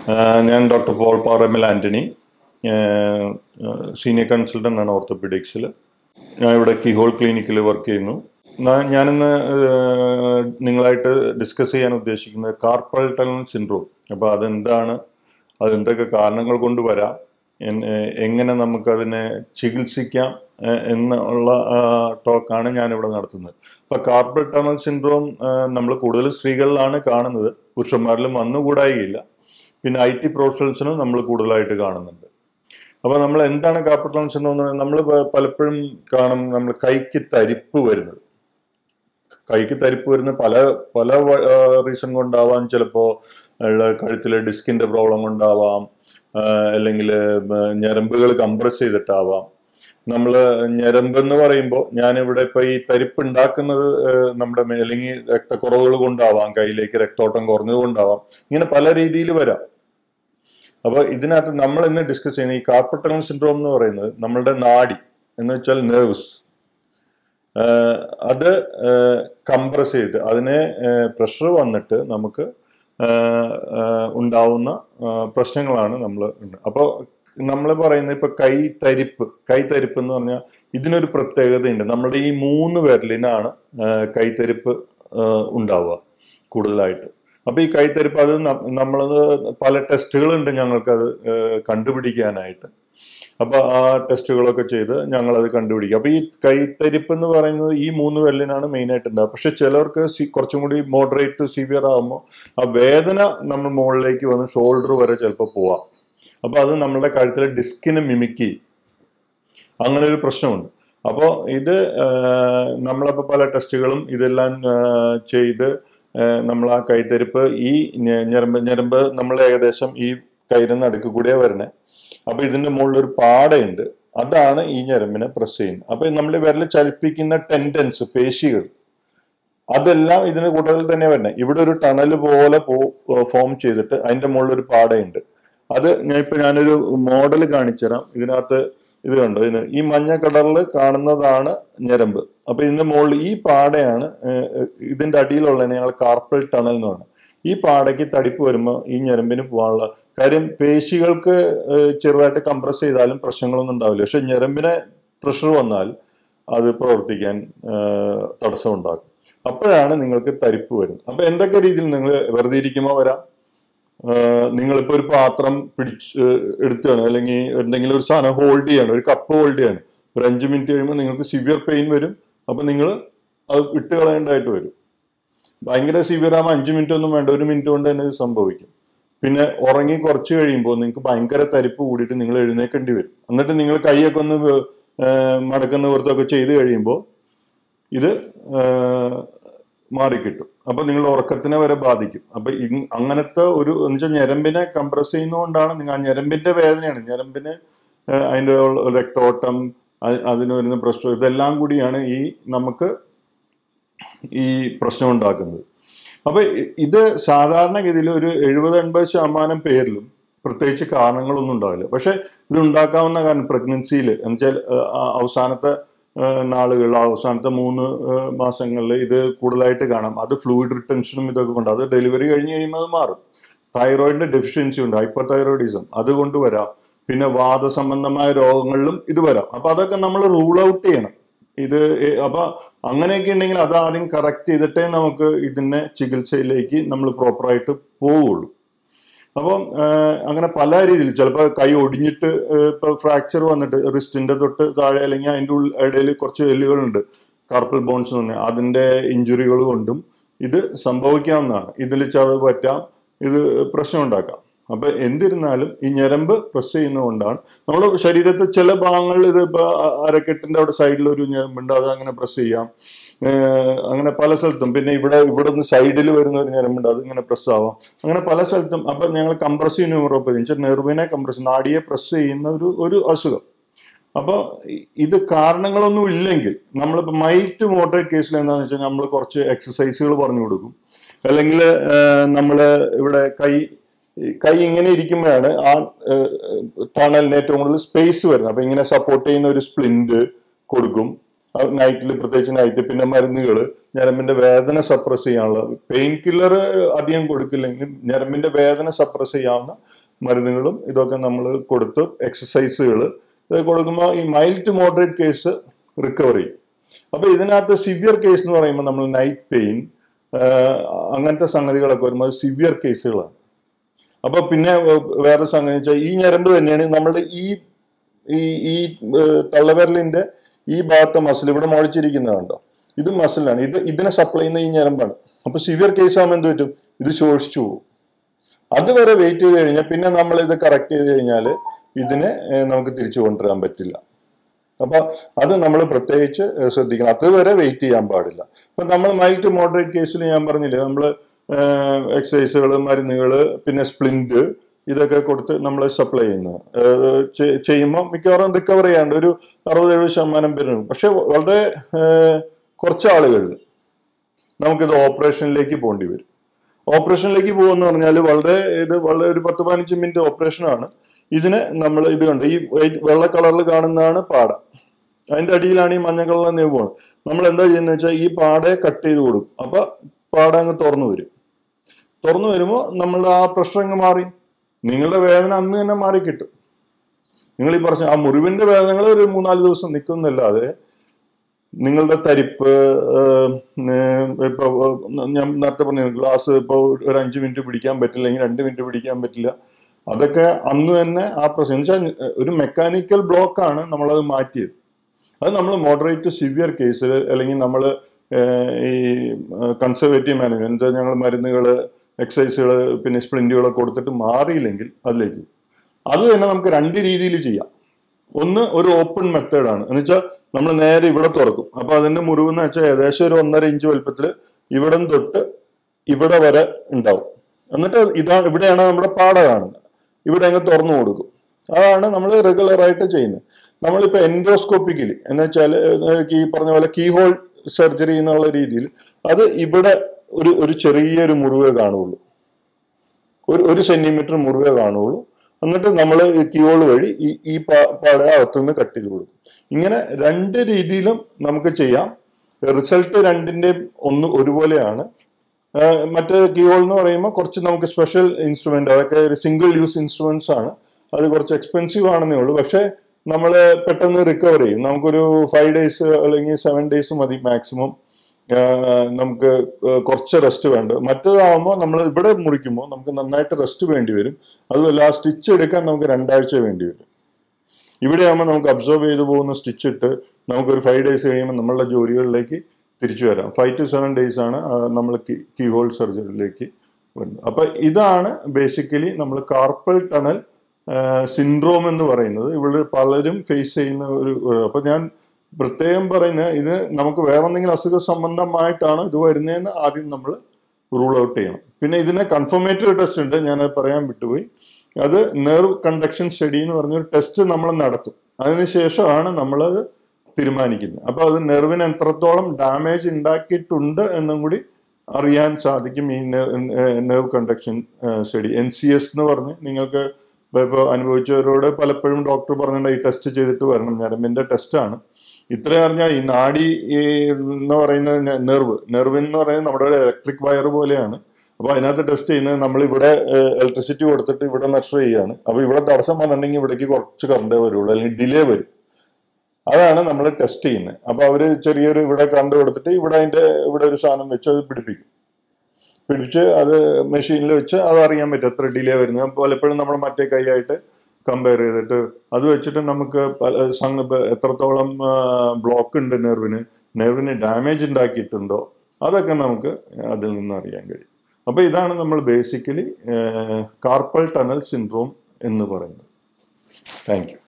ആഹ് ഞാൻ doctor Paul Parammal Antony senior consultant ആണ് ഓർത്തോപീഡിക്സിൽ ഞാൻ ഇവിടെ കിഹോൾ ക്ലിനിക്കിൽ വർക്ക് ചെയ്യുന്നു നാ- ഞാനിന്ന് ആഹ് നിങ്ങളായിട്ട് ഡിസ്കസ് ചെയ്യാൻ ഉദ്ദേശിക്കുന്നത് കാർപ്പൽ ടണൽ സിൻഡ്രോം അപ്പോൾ അതെന്താണ് അതെന്തൊക്കെ കാരണങ്ങൾ കൊണ്ട് വരാം എൻ- ഏഹ് എങ്ങനെ നമുക്കതിനെ ചികിത്സിക്കാം ഏഹ് എന്നുള്ള ടോക്കാണ് ഞാനിവിടെ നടത്തുന്നത് അപ്പോൾ കാർപ്പൽ ടണൽ സിൻഡ്രോം നമ്മൾ കൂടുതൽ സ്ത്രീകളിലാണ് കാണുന്നത് പുരുഷന്മാരിലും വന്നുകൂടായില്ല പിന്നെ ഐ ടി പ്രൊഫഷണൽസിനും നമ്മൾ കൂടുതലായിട്ട് കാണുന്നുണ്ട് അപ്പോൾ നമ്മൾ എന്താണ് കാർപ്പൽ ടണൽ സിൻഡ്രോം എന്ന് പറയുന്നത് നമ്മൾ പലപ്പോഴും കാണും നമ്മൾ കൈക്ക് തരിപ്പ് വരുന്നത് കൈക്ക് തരിപ്പ് വരുന്ന പല പല റീസൺ കൊണ്ടാവാം ചിലപ്പോൾ കഴുത്തിലെ ഡിസ്കിന്റെ പ്രോബ്ലം കൊണ്ടാവാം അല്ലെങ്കിൽ ഞരമ്പുകൾ കംപ്രസ് ചെയ്തിട്ടാവാം നമ്മൾ ഞരമ്പ് എന്ന് പറയുമ്പോൾ ഞാനിവിടെ ഇപ്പൊ ഈ തരിപ്പ് ഉണ്ടാക്കുന്നത് ഏഹ്, നമ്മുടെ മേ- അല്ലെങ്കിൽ രക്തക്കുറവുകൾ കൊണ്ടാവാം കയ്യിലേക്ക് രക്തോട്ടം കുറഞ്ഞത് കൊണ്ടാവാം ഇങ്ങനെ പല രീതിയിൽ വരാം അപ്പൊ ഇതിനകത്ത് നമ്മൾ ഇന്ന് ഡിസ്കസ് ചെയ്യുന്ന ഈ കാർപ്പറ്റണൽ സിൻഡ്രോം എന്ന് പറയുന്നത് നമ്മളുടെ നാഡി എന്ന് വെച്ചാൽ നെർവ്സ് അത് കംപ്രസ് ചെയ്ത് അതിനെ പ്രഷർ വന്നിട്ട് നമുക്ക് ആഹ്, ആഹ്, ഉണ്ടാവുന്ന ആഹ്, പ്രശ്നങ്ങളാണ് നമ്മൾ അപ്പോൾ നമ്മൾ പറയുന്നത് ഇപ്പൊ കൈ തരിപ്പ് കൈ തരിപ്പ് എന്ന് പറഞ്ഞാൽ ഇതിനൊരു പ്രത്യേകതയുണ്ട് നമ്മുടെ ഈ മൂന്ന് വിരലിനാണ് ആഹ്, കൈത്തരിപ്പ് ആഹ്, ഉണ്ടാവുക കൂടുതലായിട്ട് അപ്പൊ ഈ കൈത്തരിപ്പ് അത് നമ്മളത് പല ടെസ്റ്റുകളുണ്ട് ഞങ്ങൾക്കത് ആഹ്, കണ്ടുപിടിക്കാനായിട്ട് അപ്പൊ ആ ടെസ്റ്റുകളൊക്കെ ചെയ്ത് ഞങ്ങളത് കണ്ടുപിടിക്കും അപ്പൊ ഈ കൈത്തരിപ്പ് എന്ന് പറയുന്നത് ഈ മൂന്ന് വിരലിനാണ് മെയിൻ ആയിട്ട് ഉണ്ടാവുക പക്ഷെ ചിലർക്ക് സി- കുറച്ചും കൂടി മോഡറേറ്റ് ടു സിവിയർ ആകുമ്പോൾ ആ വേദന നമ്മൾ മുകളിലേക്ക് വന്ന് ഷോൾഡർ വരെ ചിലപ്പോൾ പോവാം അപ്പൊ അത് നമ്മളുടെ കഴുത്തിലെ ഡിസ്കിനെ മിമിക് ചെയ്യും അങ്ങനെ ഒരു പ്രശ്നമുണ്ട് അപ്പോൾ ഇത് നമ്മളപ്പോൾ പല ടെസ്റ്റുകളും ഇതെല്ലാം ആ, ചെയ്ത് നമ്മൾ ആ കൈത്തരിപ്പ് ഈ ഞ- ഞരമ്പ് ഞരമ്പ് നമ്മൾ ഏകദേശം ഈ കയ്യിലെ നടുക്ക് കൂടിയാ വരണേ അപ്പൊ ഇതിന്റെ മുകളിൽ ഒരു പാടയുണ്ട് അതാണ് ഈ ഞരമ്പിനെ പ്രസ് ചെയ്യുന്നത് അപ്പൊ നമ്മുടെ വിരൽ ചലിപ്പിക്കുന്ന ടെൻഡൻസ് പേശികൾ അതെല്ലാം ഇതിന് കൂട്ടത്തിൽ തന്നെ വരണേ ഇവിടെ ഒരു ടണൽ പോലെ ഫോം ചെയ്തിട്ട് അതിന്റെ മുകളിൽ ഒരു പാടയുണ്ട് അത് ഞാൻ ഇപ്പൊ ഞാനൊരു മോഡൽ കാണിച്ചു തരാം ഇതിനകത്ത് ഇത് കണ്ടോ ഇതിന് ഈ മഞ്ഞ കളറിൽ കാണുന്നതാണ് ഞരമ്പ് അപ്പൊ ഇതിന്റെ മുകളിൽ ഈ പാടയാണ് ഏഹ്, ഏഹ്, ഇതിന്റെ അടിയിലുള്ളതിനെ ഞങ്ങൾ കാർപ്പൽ ടണൽ എന്ന് പറയുന്നത് ഈ പാടയ്ക്ക് തടിപ്പ് വരുമ്പോൾ ഈ ഞരമ്പിന് പോകാനുള്ള കാര്യം പേശികൾക്ക് ഏഹ്, ചെറുതായിട്ട് കംപ്രസ് ചെയ്താലും പ്രശ്നങ്ങളൊന്നും ഉണ്ടാവില്ല പക്ഷെ ഞരമ്പിനെ പ്രഷർ വന്നാൽ അത് പ്രവർത്തിക്കാൻ ഏഹ്, തടസ്സമുണ്ടാക്കും അപ്പോഴാണ് നിങ്ങൾക്ക് തരിപ്പ് വരുന്നത് അപ്പൊ എന്തൊക്കെ രീതിയിൽ നിങ്ങൾ വെറുതെ ഇരിക്കുമ്പോൾ വരാം ആഹ് നിങ്ങളിപ്പോ ഒരു പാത്രം പിടിച്ച് ഏഹ് എടുക്കുകയാണ് അല്ലെങ്കിൽ എന്തെങ്കിലും ഒരു സാധനം ഹോൾഡ് ചെയ്യാണ് ഒരു കപ്പ് ഹോൾഡ് ചെയ്യാണ് ഒരു അഞ്ച് മിനിറ്റ് കഴിയുമ്പോൾ നിങ്ങൾക്ക് സിവിയർ പെയിൻ വരും അപ്പൊ നിങ്ങൾ അത് വിട്ട് കളയേണ്ടതായിട്ട് വരും ഭയങ്കര സിവിയർ ആകുമ്പോൾ അഞ്ച് മിനിറ്റ് ഒന്നും വേണ്ട ഒരു മിനിറ്റ് കൊണ്ട് തന്നെ ഇത് സംഭവിക്കും പിന്നെ ഉറങ്ങി കുറച്ച് കഴിയുമ്പോൾ നിങ്ങൾക്ക് ഭയങ്കര തരിപ്പ് കൂടിയിട്ട് നിങ്ങൾ എഴുന്നേക്കേണ്ടി വരും എന്നിട്ട് നിങ്ങൾ കൈയൊക്കെ ഒന്ന് വേ- ഏഹ് മടക്കുന്ന നിവൃത്തൊക്കെ ചെയ്ത് കഴിയുമ്പോൾ ഇത് ഏഹ് മാറിക്കിട്ടും അപ്പൊ നിങ്ങളുടെ ഉറക്കത്തിനെ വരെ ബാധിക്കും അപ്പൊ ഇങ് അങ്ങനത്തെ ഒരു എന്ന് വെച്ചാൽ ഞരമ്പിനെ കംപ്രസ് ചെയ്യുന്നതുകൊണ്ടാണ് നിങ്ങൾ ആ ഞരമ്പിന്റെ വേദനയാണ് ഞരമ്പിന് ഏഹ് അതിന്റെ ഉള്ള രക്തോട്ടം അ- അതിന് വരുന്ന പ്രശ്നം ഇതെല്ലാം കൂടിയാണ് ഈ നമുക്ക് ഈ പ്രശ്നം ഉണ്ടാക്കുന്നത് അപ്പൊ ഇ- ഇത് സാധാരണഗതിയിൽ ഒരു എഴുപത് എൺപത് ശതമാനം പേരിലും പ്രത്യേകിച്ച് കാരണങ്ങളൊന്നും ഉണ്ടാവില്ല പക്ഷെ ഇത് ഉണ്ടാക്കാവുന്ന കാരണം പ്രഗ്നൻസിയിൽ എന്നുവെച്ചാൽ അവസാനത്തെ നാളുകൾ അവസാനത്തെ മൂന്ന് മാസങ്ങളിൽ ഇത് കൂടുതലായിട്ട് കാണാം അത് ഫ്ലൂയിഡ് റിട്ടൻഷനും ഇതൊക്കെ കൊണ്ട് അത് ഡെലിവറി കഴിഞ്ഞ് കഴിയുമ്പോൾ അത് മാറും തൈറോയിഡിന്റെ ഡെഫിഷ്യൻസി ഉണ്ട് ഹൈപ്പർ തൈറോയിഡിസം അതുകൊണ്ട് വരാം പിന്നെ വാദസംബന്ധമായ രോഗങ്ങളിലും ഇത് വരാം അപ്പൊ അതൊക്കെ നമ്മൾ റൂൾ ഔട്ട് ചെയ്യണം ഇത് എ- അപ്പൊ അങ്ങനെയൊക്കെ ഉണ്ടെങ്കിൽ അത് ആദ്യം കറക്റ്റ് ചെയ്തിട്ടേ നമുക്ക് ഇതിന്റെ ചികിത്സയിലേക്ക് നമ്മൾ പ്രോപ്പറായിട്ട് പോവുള്ളൂ അപ്പം ആഹ്, അങ്ങനെ പല രീതിയിൽ ചിലപ്പോൾ കൈ ഒടിഞ്ഞിട്ട് ആഹ്, ഇപ്പൊ ഫ്രാക്ചർ വന്നിട്ട് റിസ്റ്റിന്റെ തൊട്ട് താഴെ അല്ലെങ്കിൽ അതിൻ്റെ ഉള്ളിൽ ഇടയിൽ കുറച്ച് എല്ലുകളുണ്ട് കാർപ്പൽ ബോൺസ് എന്ന് പറഞ്ഞാൽ അതിന്റെ ഇഞ്ചുറികൾ കൊണ്ടും ഇത് സംഭവിക്കാവുന്നതാണ് ഇതിൽ ചതവ് പറ്റാം ഇത് പ്രശ്നം ഉണ്ടാക്കാം അപ്പൊ എന്തിരുന്നാലും ഈ ഞരമ്പ് പ്രസ് ചെയ്യുന്നതുകൊണ്ടാണ് നമ്മുടെ ശരീരത്തെ ചില ഭാഗങ്ങളിൽ ഇത് ഇപ്പൊ അ- അരക്കെട്ടിന്റെ അവിടെ സൈഡിൽ ഒരു ഞരമ്പുണ്ട് അത് അങ്ങനെ പ്രസ് ചെയ്യാം ഏഹ് അങ്ങനെ പല സ്ഥലത്തും പിന്നെ ഇവിടെ ഇവിടെ നിന്ന് സൈഡിൽ വരുന്ന ഒരു ഞരമ്പുണ്ട് അത് ഇങ്ങനെ പ്രസ് ആവാം അങ്ങനെ പല സ്ഥലത്തും അപ്പൊ ഞങ്ങൾ കംപ്രസീവ് ന്യൂറോപ്പതി വെച്ചാൽ നെർവിനെ കംപ്രസ് നാഡിയെ പ്രസ് ചെയ്യുന്ന ഒരു ഒരു അസുഖം അപ്പോൾ ഇത് കാരണങ്ങളൊന്നും ഇല്ലെങ്കിൽ നമ്മളിപ്പോൾ മൈൽഡ് ടു മോഡറേറ്റ് കേസിൽ എന്താണെന്ന് വെച്ചാൽ നമ്മൾ കുറച്ച് എക്സസൈസുകൾ പറഞ്ഞു കൊടുക്കും അല്ലെങ്കിൽ നമ്മൾ ഇവിടെ കൈ കൈ ഇങ്ങനെ ഇരിക്കുമ്പോഴാണ് ആ ടണലിന് ഏറ്റവും കൂടുതൽ സ്പേസ് വരുന്നത് അപ്പൊ ഇങ്ങനെ സപ്പോർട്ട് ചെയ്യുന്ന ഒരു സ്പ്ലിന്റ് കൊടുക്കും നൈറ്റിൽ പ്രത്യേകിച്ച് നൈറ്റ് പിന്നെ മരുന്നുകൾ ഞരമ്പിന്റെ വേദന സപ്രസ് ചെയ്യാനുള്ള പെയിൻ കില്ലർ അധികം കൊടുക്കില്ലെങ്കിൽ ഞരമ്പിന്റെ വേദന സപ്രസ് ചെയ്യാവുന്ന മരുന്നുകളും ഇതൊക്കെ നമ്മൾ കൊടുത്ത് എക്സസൈസുകൾ ഇത് കൊടുക്കുമ്പോൾ ഈ mild to moderate case recover ചെയ്യും അപ്പൊ ഇതിനകത്ത് സിവിയർ കേസ് എന്ന് പറയുമ്പോൾ നമ്മൾ നൈറ്റ് പെയിൻ അങ്ങനത്തെ സംഗതികളൊക്കെ വരുമ്പോൾ സിവിയർ കേസുകളാണ് അപ്പൊ പിന്നെ വേ- വേറെ സംഗതി വെച്ചാൽ ഈ ഞരമ്പ് തന്നെയാണ് നമ്മുടെ ഈ ഈ ഈ ഏഹ്, തള്ളവിരലിന്റെ ഈ ഭാഗത്തെ മസിൽ ഇവിടെ മുളച്ചിരിക്കുന്നതുണ്ടോ ഇത് മസിലാണ് ഇത് ഇതിനെ സപ്ലൈ ചെയ്യുന്ന ഈ ഞരമ്പാണ് അപ്പൊ സിവിയർ കേസ് ആകുമ്പോൾ എന്ത് പറ്റും ഇത് ശോഷിച്ചു പോകും അതുവരെ വെയിറ്റ് ചെയ്ത് കഴിഞ്ഞാൽ പിന്നെ നമ്മൾ ഇത് കറക്റ്റ് ചെയ്ത് കഴിഞ്ഞാൽ ഇതിനെ ഏഹ്, നമുക്ക് തിരിച്ചു കൊണ്ടുവരാൻ പറ്റില്ല അപ്പൊ അത് നമ്മൾ പ്രത്യേകിച്ച് ഏഹ്, ശ്രദ്ധിക്കണം അതുവരെ വെയിറ്റ് ചെയ്യാൻ പാടില്ല ഇപ്പൊ നമ്മൾ മൈൽഡ് ടു മോഡറേറ്റ് കേസിൽ ഞാൻ പറഞ്ഞില്ലേ നമ്മൾ എക്സസൈസുകൾ മരുന്നുകൾ പിന്നെ സ്പ്ലിന്റ് ഇതൊക്കെ കൊടുത്ത് നമ്മൾ സപ്ലൈ ചെയ്യുന്നത് ഏഹ്, ചെ- ചെയ്യുമ്പോൾ മിക്കവാറും റിക്കവർ ചെയ്യാണ്ട് ഒരു അറുപത് എഴുപത് ശതമാനം പേരുണ്ട് പക്ഷെ വളരെ ഏഹ്, കുറച്ച് ആളുകളിൽ നമുക്കിത് ഓപ്പറേഷനിലേക്ക് പോകേണ്ടി വരും ഓപ്പറേഷനിലേക്ക് പോകുമെന്ന് പറഞ്ഞാൽ വളരെ ഇത് വളരെ ഒരു പത്ത് പതിനഞ്ച് മിനിറ്റ് ഓപ്പറേഷനാണ് ഇതിന് നമ്മൾ ഇത് കണ്ട് ഈ വൈറ്റ് വെള്ള കളറിൽ കാണുന്നതാണ് പാട അതിന്റെ അടിയിലാണ് ഈ മഞ്ഞ കളറിലെ നെവ് പോണത് നമ്മൾ എന്താ ചെയ്യുന്നത് വെച്ചാൽ ഈ പാടയെ കട്ട് ചെയ്ത് കൊടുക്കും അപ്പൊ പാട അങ്ങ് തുറന്നു വരും തുറന്നു വരുമ്പോൾ നമ്മളുടെ ആ പ്രഷർ അങ്ങ് മാറി നിങ്ങളുടെ വേദന അന്ന് തന്നെ മാറി കിട്ടും നിങ്ങൾ ഈ പറഞ്ഞ ആ മുറിവിന്റെ വേദനകൾ ഒരു മൂന്നാല് ദിവസം നിൽക്കുന്നല്ലാതെ നിങ്ങളുടെ തരിപ്പ് ഏഹ്, ഏഹ്, ഇപ്പൊ ഏഹ്, ഞാൻ നേരത്തെ പറഞ്ഞു ഗ്ലാസ് ഇപ്പൊ ഒരു അഞ്ച് മിനിറ്റ് പിടിക്കാൻ പറ്റില്ല അല്ലെങ്കിൽ രണ്ട് മിനിറ്റ് പിടിക്കാൻ പറ്റില്ല അതൊക്കെ അന്ന് തന്നെ ആ പ്രശ്നം എന്ന് വെച്ചാൽ ഒരു മെക്കാനിക്കൽ ബ്ലോക്കാണ് നമ്മളത് മാറ്റിയത് അത് നമ്മൾ മോഡറേറ്റ് സിവിയർ കേസിൽ അല്ലെങ്കിൽ നമ്മൾ ഈ കൺസർവേറ്റീവ് മാനേജ്മെന്റ് ഞങ്ങൾ മരുന്നുകൾ എക്സസൈസുകൾ പിന്നെ സ്പ്ലിന്റുകളൊക്കെ കൊടുത്തിട്ട് മാറിയില്ലെങ്കിൽ അതിലേക്ക് പോകും. അത് തന്നെ നമുക്ക് രണ്ട് രീതിയിൽ ചെയ്യാം ഒന്ന് ഒരു ഓപ്പൺ മെത്തേഡാണ് എന്ന് വെച്ചാൽ നമ്മൾ നേരെ ഇവിടെ തുറക്കും അപ്പൊ അതിന്റെ മുറിവ് എന്ന് വെച്ചാൽ ഏകദേശം ഒരു ഒന്നര ഇഞ്ച് വലുപ്പത്തിൽ ഇവിടം തൊട്ട് ഇവിടെ വരെ ഉണ്ടാവും എന്നിട്ട് ഇതാണ് ഇവിടെയാണ് നമ്മുടെ പാട കാണുന്നത് ഇവിടെ അങ്ങ് തുറന്നു കൊടുക്കും അതാണ് നമ്മൾ റെഗുലർ ആയിട്ട് ചെയ്യുന്നത് നമ്മളിപ്പോ എൻഡോസ്കോപ്പിക്കലി എന്ന് വെച്ചാൽ ഈ പറഞ്ഞ പോലെ കീ ഹോൾ സർജറി എന്നുള്ള രീതിയിൽ അത് ഇവിടെ ഒരു ഒരു ചെറിയൊരു മുറിവേ കാണുള്ളൂ ഒരു ഒരു സെന്റിമീറ്റർ മുറിവേ കാണുള്ളൂ എന്നിട്ട് നമ്മൾ കിയോൾ വഴി ഈ ഈ പാ- പാട അകത്തുനിന്ന് കട്ട് ചെയ്ത് കൊടുക്കും ഇങ്ങനെ രണ്ട് രീതിയിലും നമുക്ക് ചെയ്യാം റിസൾട്ട് രണ്ടിന്റെയും ഒന്ന് ഒരുപോലെയാണ് ആഹ് മറ്റേ കിയോൾ എന്ന് പറയുമ്പോൾ കുറച്ച് നമുക്ക് സ്പെഷ്യൽ ഇൻസ്ട്രുമെന്റ് അതൊക്കെ ഒരു സിംഗിൾ യൂസ് ഇൻസ്ട്രുമെന്റ്സ് ആണ് അത് കുറച്ച് എക്സ്പെൻസീവ് ആണെന്നേ ഉള്ളൂ പക്ഷെ നമ്മൾ പെട്ടെന്ന് റിക്കവർ ചെയ്യും നമുക്കൊരു ഫൈവ് ഡേയ്സ് അല്ലെങ്കിൽ സെവൻ ഡേയ്സ് മതി മാക്സിമം നമുക്ക് ആഹ് കുറച്ച് റെസ്റ്റ് വേണ്ട മറ്റേതാവുമ്പോൾ നമ്മൾ ഇവിടെ മുറിക്കുമ്പോൾ നമുക്ക് നന്നായിട്ട് റെസ്റ്റ് വേണ്ടി വരും അതുമല്ല ആ സ്റ്റിച്ച് എടുക്കാൻ നമുക്ക് രണ്ടാഴ്ച വേണ്ടി വരും ഇവിടെ ആകുമ്പോൾ നമുക്ക് അബ്സോർബ് ചെയ്തു പോകുന്ന സ്റ്റിച്ച് ഇട്ട് നമുക്കൊരു ഫൈവ് ഡേയ്സ് കഴിയുമ്പോൾ നമ്മളുടെ ജോലികളിലേക്ക് തിരിച്ചു വരാം ഫൈവ് ടു സെവൻ ഡേയ്സ് ആണ് നമ്മൾ കീ ഹോൾ സർജറിയിലേക്ക് വരുന്നത് അപ്പൊ ഇതാണ് ബേസിക്കലി നമ്മൾ കാർപ്പൽ ടണൽ സിൻഡ്രോം എന്ന് പറയുന്നത് ഇവിടെ പലരും ഫേസ് ചെയ്യുന്ന ഒരു ഒരു- അപ്പൊ ഞാൻ പ്രത്യേകം പറയുന്ന ഇത് നമുക്ക് വേറെ എന്തെങ്കിലും അസുഖ സംബന്ധമായിട്ടാണ് ഇത് വരുന്നതെന്ന് ആദ്യം നമ്മൾ റൂൾ ഔട്ട് ചെയ്യണം പിന്നെ ഇതിന് കൺഫർമേറ്ററി ടെസ്റ്റ് ഉണ്ട് ഞാൻ പറയാൻ വിട്ടുപോയി അത് നെർവ് കണ്ടക്ഷൻ സ്റ്റഡി എന്ന് പറഞ്ഞൊരു ടെസ്റ്റ് നമ്മൾ നടത്തും അതിനുശേഷമാണ് നമ്മളത് തീരുമാനിക്കുന്നത് അപ്പൊ അത് നെർവിന് എത്രത്തോളം ഡാമേജ് ഉണ്ടാക്കിയിട്ടുണ്ട് എന്നും കൂടി അറിയാൻ സാധിക്കും ഈ nerve conduction study N C S എന്ന് പറഞ്ഞ് നിങ്ങൾക്ക് ഇപ്പോൾ അനുഭവിച്ചവരോട് പലപ്പോഴും ഡോക്ടർ പറഞ്ഞിട്ടുണ്ട് ഈ ടെസ്റ്റ് ചെയ്തിട്ട് വരണം ഞരമ്പിന്റെ ടെസ്റ്റാണ് ഇത്രയും അറിഞ്ഞാൽ ഈ നാഡി ഈ എന്ന് പറയുന്ന നെർവ് നെർവിൻ എന്ന് പറയുന്നത് നമ്മുടെ ഒരു ഇലക്ട്രിക് വയർ പോലെയാണ് അപ്പൊ അതിനകത്ത് ടെസ്റ്റ് ചെയ്യുന്നത് നമ്മൾ ഇവിടെ ഇലക്ട്രിസിറ്റി കൊടുത്തിട്ട് ഇവിടെ മെഷർ ചെയ്യുകയാണ് അപ്പൊ ഇവിടെ തടസ്സം വന്നിട്ടുണ്ടെങ്കിൽ ഇവിടേക്ക് കുറച്ച് കറണ്ടേ വരുള്ളൂ അല്ലെങ്കിൽ ഡിലേ വരും അതാണ് നമ്മൾ ടെസ്റ്റ് ചെയ്യുന്നത് അപ്പൊ അവര് ചെറിയൊരു ഇവിടെ കറണ്ട് കൊടുത്തിട്ട് ഇവിടെ അതിന്റെ ഇവിടെ ഒരു സാധനം വെച്ച് അത് പിടിപ്പിക്കും പിടിച്ച് അത് മെഷീനിൽ വെച്ച് അത് അറിയാൻ പറ്റും എത്ര ഡിലേ വരുന്നത് പലപ്പോഴും നമ്മൾ മറ്റേ കൈയായിട്ട് കമ്പയർ ചെയ്തിട്ട് അത് വെച്ചിട്ട് നമുക്ക് പല സംഗ ഇപ്പൊ എത്രത്തോളം ബ്ലോക്ക് ഉണ്ട് നെർവിന് നെർവിന് ഡാമേജ് ഉണ്ടാക്കിയിട്ടുണ്ടോ അതൊക്കെ നമുക്ക് അതിൽ നിന്ന് അറിയാൻ കഴിയും അപ്പൊ ഇതാണ് നമ്മൾ ബേസിക്കലി കാർപ്പൽ ടണൽ സിൻഡ്രോം എന്ന് പറയുന്നത് താങ്ക് യു